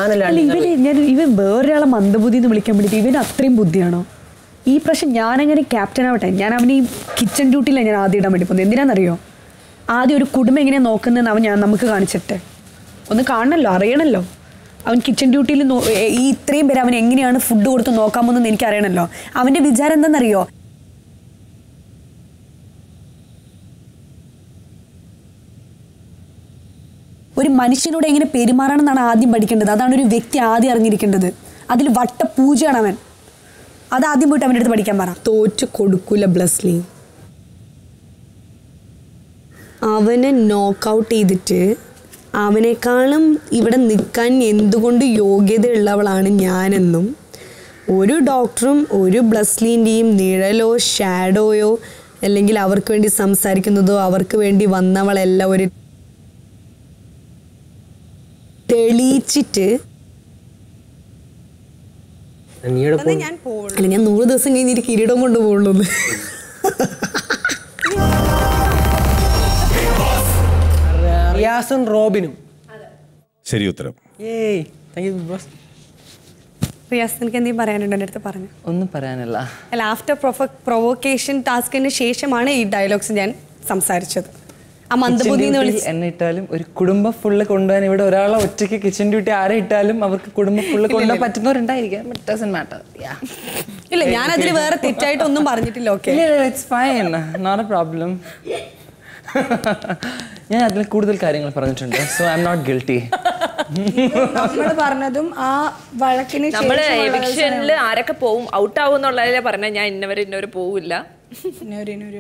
അല്ല ഞാനല്ല ഇവന് ഞാൻ ഇവൻ വേറൊരാളെ മന്ദബുദ്ധി എന്ന് വിളിക്കാൻ വേണ്ടിയിട്ട് ഇവന് അത്രയും ബുദ്ധിയാണോ ഈ പ്രാവശ്യം ഞാനങ്ങനെ ക്യാപ്റ്റൻ ആവട്ടെ ഞാൻ അവന് ഈ കിച്ചൺ ഡ്യൂട്ടിയിലാണ് ഞാൻ ആദ്യം ഇടാൻ വേണ്ടി പോകുന്നത് എന്തിനാണെന്നറിയോ ആദ്യം ഒരു കുടുംബം എങ്ങനെ നോക്കുന്നതെന്ന് അവൻ ഞാൻ നമുക്ക് കാണിച്ചിട്ടെ ഒന്ന് കാണണമല്ലോ അറിയണമല്ലോ അവൻ കിച്ചൺ ഡ്യൂട്ടിയിൽ ഈ ഇത്രയും പേര് അവൻ എങ്ങനെയാണ് ഫുഡ് കൊടുത്ത് നോക്കാമെന്ന് എനിക്ക് അറിയണമല്ലോ അവൻ്റെ വിചാരം എന്താണെന്നറിയോ ഒരു മനുഷ്യനോട് എങ്ങനെ പെരുമാറണം എന്നാണ് ആദ്യം പഠിക്കേണ്ടത് അതാണ് ഒരു വ്യക്തി ആദ്യം അറിഞ്ഞിരിക്കേണ്ടത് അതിൽ വട്ട പൂജയാണ് അവൻ അത് ആദ്യം പോയിട്ട് അവൻ്റെ അടുത്ത് പഠിക്കാൻ പറ തോറ്റു കൊടുക്കൂല ബ്ലസ്ലി അവനെ നോക്കൗട്ട് ചെയ്തിട്ട് അവനേക്കാളും ഇവിടെ നിൽക്കാൻ എന്തുകൊണ്ട് യോഗ്യതയുള്ളവളാണ് ഞാനെന്നും ഒരു ഡോക്ടറും ഒരു ബ്ലസ്ലിൻ്റെയും നിഴലോ ഷാഡോയോ അല്ലെങ്കിൽ അവർക്ക് വേണ്ടി സംസാരിക്കുന്നതോ അവർക്ക് വേണ്ടി വന്നവളല്ല ഒരു തെളിയിച്ചിട്ട് നീയുടെ അല്ല ഞാൻ നൂറ് ദിവസം കഴിഞ്ഞിട്ട് കിരീടം കൊണ്ട് പോകുള്ളൂ റിയാസും റോബിനും ശരി ഉത്തരം ഏയ് thank you big boss Riyas നിനക്ക് എന്തെങ്കിലും പറയാനുണ്ടോ എൻ്റെ അടുത്ത് പറഞ്ഞു ഒന്നും പറയാനല്ല അല്ല ആഫ്റ്റർ പ്രൊവോക്കേഷൻ ടാസ്കിന് ശേഷമാണ് ഈ ഡയലോഗ്സ് ഞാൻ സംസാരിച്ചത് ആ മന്ദബുദ്ധി എന്ന് Kitchen വിളിച്ച് duty എന്നെ ഇട്ടാലും ഒരു കുടുംബം ഫുള്ള് കൊണ്ടുപോകാൻ ഇവിടെ ഒരാളെ ഒറ്റയ്ക്ക് കിച്ചൺ ഡ്യൂട്ടി ആരെ ഇട്ടാലും അവർക്ക് കുടുംബം ഫുള്ള് കൊണ്ടുപോകാൻ പറ്റുന്നവരുണ്ടായിരിക്കാം ബട്ട് ഡസൻ മാറ്റർ ഇല്ല ഞാൻ അതിൽ വേറെ തെറ്റായിട്ടൊന്നും പറഞ്ഞിട്ടില്ല okay it's fine not a problem ഞാൻ അതിൽ കൂടുതൽ കാര്യങ്ങൾ പറഞ്ഞിട്ടുണ്ട് so I'm not guilty നമ്മൾ പറഞ്ഞതും ആ വഴക്കിന് നമ്മള് എവിക്ഷനിൽ ആരൊക്കെ പോവും ഔട്ട് ആവും എന്നുള്ളതല്ലേ പറഞ്ഞ ഞാൻ ഇന്നവരെ ഇന്നവര് പോവില്ല ഒരു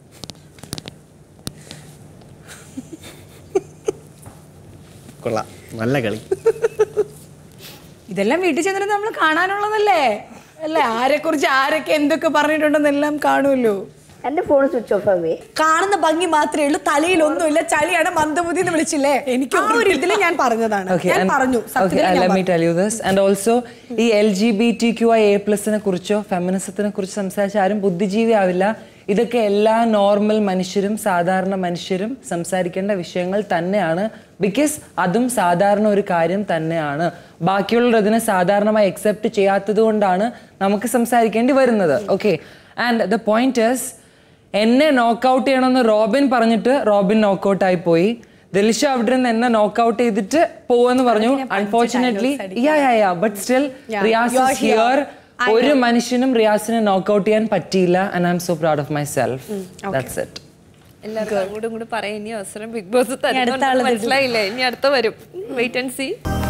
കൊള്ളാം നല്ല കളി ഇതെല്ലാം വീട്ടിൽ ചെന്നിട്ട് നമ്മൾ കാണാനുള്ളതല്ലേ അല്ലേ ആരെക്കുറിച്ച് ആരൊക്കെ എന്തൊക്കെ പറഞ്ഞിട്ടുണ്ടെന്നെല്ലാം കാണുമല്ലോ എന്റെ ഫോൺ സ്വിച്ച് ഓഫ് ആവേ കാണുന്ന ഭംഗി മാത്രമേ ഉള്ളൂ തലയിൽ ഒന്നുമില്ല ചളിയാണ് മന്ദബുദ്ധി എന്ന് വിളിച്ചില്ലേ എനിക്ക് ആ ഒരു ഇതിൽ ഞാൻ പറഞ്ഞതാണ് Okay, ഞാൻ and- പറഞ്ഞു okay, സത്യത്തിൽ and ഞാൻ let me പറഞ്ഞു. tell you this. And also, ഈ L G B T Q I A പ്ലസിനെ കുറിച്ചോ ഫെമിനിസത്തിനെ കുറിച്ച് സംസാരിച്ച ആരും ബുദ്ധിജീവി ആവില്ല ഇതൊക്കെ എല്ലാ നോർമൽ മനുഷ്യരും സാധാരണ മനുഷ്യരും സംസാരിക്കേണ്ട വിഷയങ്ങൾ തന്നെയാണ് ബിക്കോസ് അതും സാധാരണ ഒരു കാര്യം തന്നെയാണ് ബാക്കിയുള്ളതിനെ സാധാരണമായി അക്സെപ്റ്റ് ചെയ്യാത്തത് കൊണ്ടാണ് നമുക്ക് സംസാരിക്കേണ്ടി വരുന്നത് okay and the point is എന്നെ നോക്കൗട്ട് ചെയ്യണമെന്ന് റോബിൻ പറഞ്ഞിട്ട് റോബിൻ നോക്കൗട്ട് ആയി പോയി ദിൽഷ അവിടെ നിന്ന് എന്നെ നോക്കൗട്ട് ചെയ്തിട്ട് പോവെന്ന് പറഞ്ഞു unfortunately yeah yeah yeah but still Riyas is here ഒരു മനുഷ്യനും റിയാസിനെ നോക്കൗട്ട് ചെയ്യാൻ പറ്റിയില്ല and I'm so proud of myself that's it എല്ലാവർക്കും അങ്ങോട്ടും ഇങ്ങോട്ടും പറയാൻ ഇനി അവസരം ബിഗ് ബോസ് അടുത്ത ആള് മനസ്സിലായില്ലേ ഇനി അടുത്ത വരും വെയിറ്റ് ആൻഡ് സി